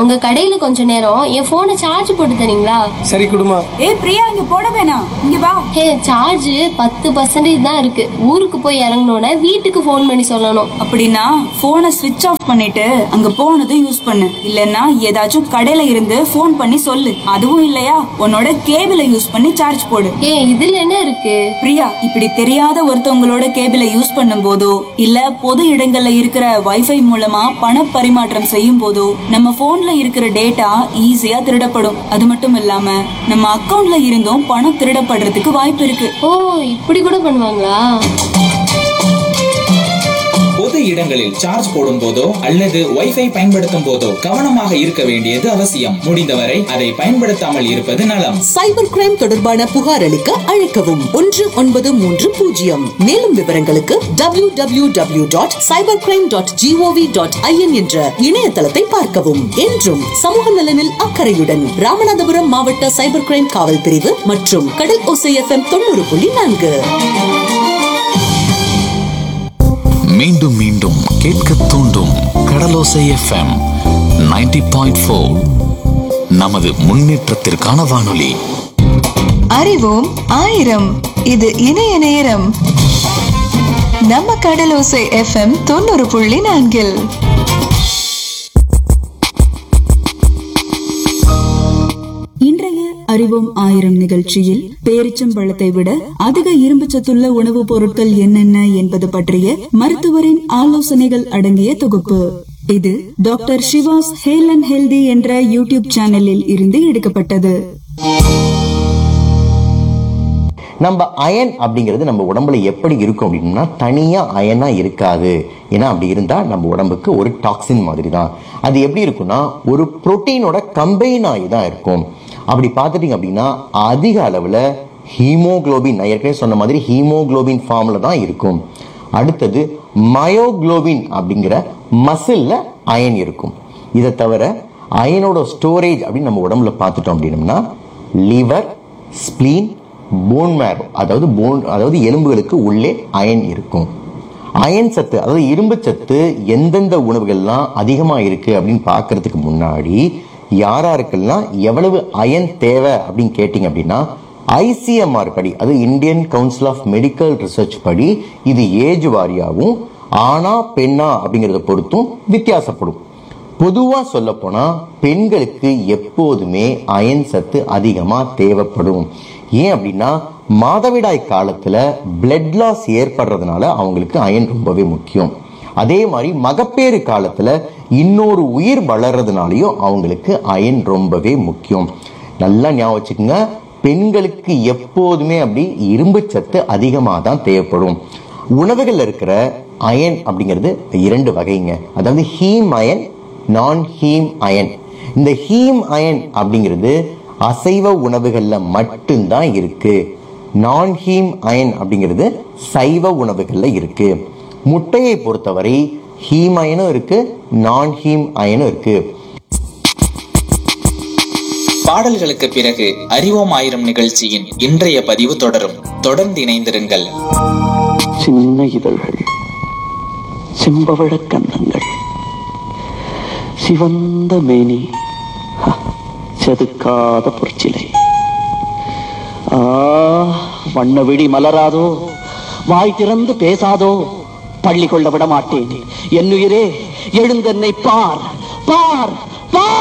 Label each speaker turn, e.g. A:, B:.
A: உங்க கடையில கொஞ்ச நேரம் என் போனை சார்ஜ் போட்டு தரீங்களா
B: சரி குடுமா
C: ஏய் பிரியா இங்க போட வேணாம் இங்க வா
A: ஹே சார்ஜ் பத்து பர்சன்டேஜ் தான் இருக்கு ஊருக்கு போய் இறங்கினோட வீட்டுக்கு ஃபோன் பண்ணி சொல்லணும்
C: அப்படின்னா போனை ஸ்விட்ச் ஆஃப் பண்ணிட்டு அங்க போனதும் யூஸ் பண்ணு இல்லனா ஏதாச்சும் கடையில இருந்து ஃபோன் பண்ணி சொல்லு அதுவும் இல்லையா உன்னோட கேபிளை யூஸ் பண்ணி சார்ஜ் போடு
A: ஏ இதுல என்ன இருக்கு
C: பிரியா இப்படி தெரியாத ஒருத்தவங்களோட கேபிளை யூஸ் பண்ணும் போதோ இல்ல பொது இடங்கள்ல இருக்கிற வைஃபை மூலமா பண பரிமாற்றம் செய்யும் போதோ நம்ம போன்ல இருக்கிற டேட்டா ஈஸியா திருடப்படும் அது மட்டும் இல்லாம நம்ம அக்கவுண்ட்ல இருந்தும் பணம் திருடப்படுறதுக்கு வாய்ப்பு இருக்கு
A: ஓ இப்படி கூட பண்ணுவாங்களா
D: பொது இடங்களில் சார்ஜ் போடும் போதோ அல்லது வைஃபை பயன்படுத்தும் போதோ கவனமாக இருக்க வேண்டியது அவசியம் முடிந்தவரை அதை பயன்படுத்தாமல் இருப்பது நலம்
E: சைபர் கிரைம் தொடர்பான புகார் அளிக்க அழைக்கவும் ஒன்று ஒன்பது மூன்று பூஜ்ஜியம் மேலும் விவரங்களுக்கு W W W dot cyber crime dot G O V dot I N என்ற இணையதளத்தை பார்க்கவும் என்றும் சமூக நலனில் அக்கறையுடன் ராமநாதபுரம் மாவட்ட சைபர் கிரைம் காவல் பிரிவு மற்றும் கடல் ஓசை எஃப்எம் தொண்ணூறு புள்ளி நான்கு
F: மீண்டும் மீண்டும் கேட்க தூண்டும் கடலோசை எஃப்எம் 90.4 பாயிண்ட் நமது முன்னேற்றத்திற்கான வானொலி
G: அறிவோம் ஆயிரம் இது இணைய நேரம் நம்ம கடலோசை எஃப்எம் தொண்ணூறு புள்ளி நான்கில்
C: இன்றைய அறிவோம் ஆயிரம் நிகழ்ச்சியில் பேரிச்சம்பழத்தை விட அதிக இரும்பு சத்துள்ள உணவுப் பொருட்கள் என்னென்ன என்பது பற்றிய மருத்துவரின் ஆலோசனைகள் அடங்கிய தொகுப்பு இது doctor Sivas hale and healthy என்ற யூடியூப் சேனலில் இருந்து எடுக்கப்பட்டது
H: நம்ம அயன் அப்படிங்கிறது நம்ம உடம்புல எப்படி இருக்கும் அப்படின்னா தனியா அயனா இருக்காது ஏன்னா அப்படி இருந்தா நம்ம உடம்புக்கு ஒரு டாக்ஸின் மாதிரி தான் அது எப்படி இருக்கும்னா ஒரு புரோட்டீனோட கம்பைன் ஆகி தான் இருக்கும் அப்படி பார்த்துட்டீங்க அப்படின்னா அதிக அளவில் ஹீமோகுளோபின் நான் ஏற்கனவே சொன்ன மாதிரி ஹீமோகுளோபின் ஃபார்மில் தான் இருக்கும் அடுத்தது மயோகுளோபின் அப்படிங்கிற மசில்ல அயன் இருக்கும் இதை தவிர அயனோட ஸ்டோரேஜ் அப்படின்னு நம்ம உடம்புல பார்த்துட்டோம் அப்படின்னம்னா லிவர் ஸ்ப்ளீன் போன் மேரோ அதாவது போன் அதாவது எலும்புகளுக்கு உள்ளே அயன் இருக்கும் அயன் சத்து அதாவது இரும்பு சத்து எந்தெந்த உணவுகள்லாம் அதிகமாக இருக்கு அப்படின்னு பார்க்கறதுக்கு முன்னாடி யாராருக்கெல்லாம் எவ்வளவு அயன் தேவை அப்படின்னு கேட்டிங்க அப்படின்னா ஐசிஎம்ஆர் படி அது Indian Council of Medical Research படி இது ஏஜ் வாரியாகவும் ஆணா பெண்ணா அப்படிங்கிறத பொறுத்தும் வித்தியாசப்படும் பொதுவாக சொல்லப்போனா பெண்களுக்கு எப்போதுமே அயன் சத்து அதிகமாக தேவைப்படும் ஏன் அப்படின்னா மாதவிடாய் காலத்துல பிளட் லாஸ் ஏற்படுறதுனால அவங்களுக்கு அயன் ரொம்பவே முக்கியம் அதே மாதிரி மகப்பேறு காலத்துல இன்னொரு உயிர் வளர்றதுனாலையும் அவங்களுக்கு அயன் ரொம்பவே முக்கியம் நல்லா ஞாபகம் வச்சுக்கோங்க பெண்களுக்கு எப்போதுமே அப்படி இரும்பு சத்து அதிகமாக தான் தேவைப்படும் உணவுகள்ல இருக்கிற அயன் அப்படிங்கிறது இரண்டு வகைங்க அதாவது heme iron non heme iron இந்த ஹீம் அயன் அப்படிங்கிறது அசைவ உணவுகள்ல மட்டும்தான் இருக்கு நான் ஹீம் அயன் அப்படிங்கிறது சைவ உணவுகள்ல இருக்கு முட்டையை பொறுத்தவரை ஹீம் அயனும் இருக்கு நான் ஹீம் அயனும் இருக்கு
D: பாடல்களுக்கு பிறகு அறிவோம் ஆயிரம் நிகழ்ச்சியின் இன்றைய பதிவு தொடரும் தொடர்ந்து இணைந்திருங்கள்
I: சின்ன இதழ்கள் செம்பவழ கன்னங்கள் சிவந்த மேனி ஹ, செதுக்காத பொற்சிலை ஆ வண்ண விழி மலராதோ வாய் திறந்து பேசாதோ பள்ளி கொள்ள விட மாட்டேன் என்னுயிரே எழுந்தென்னை பார் பார் பார்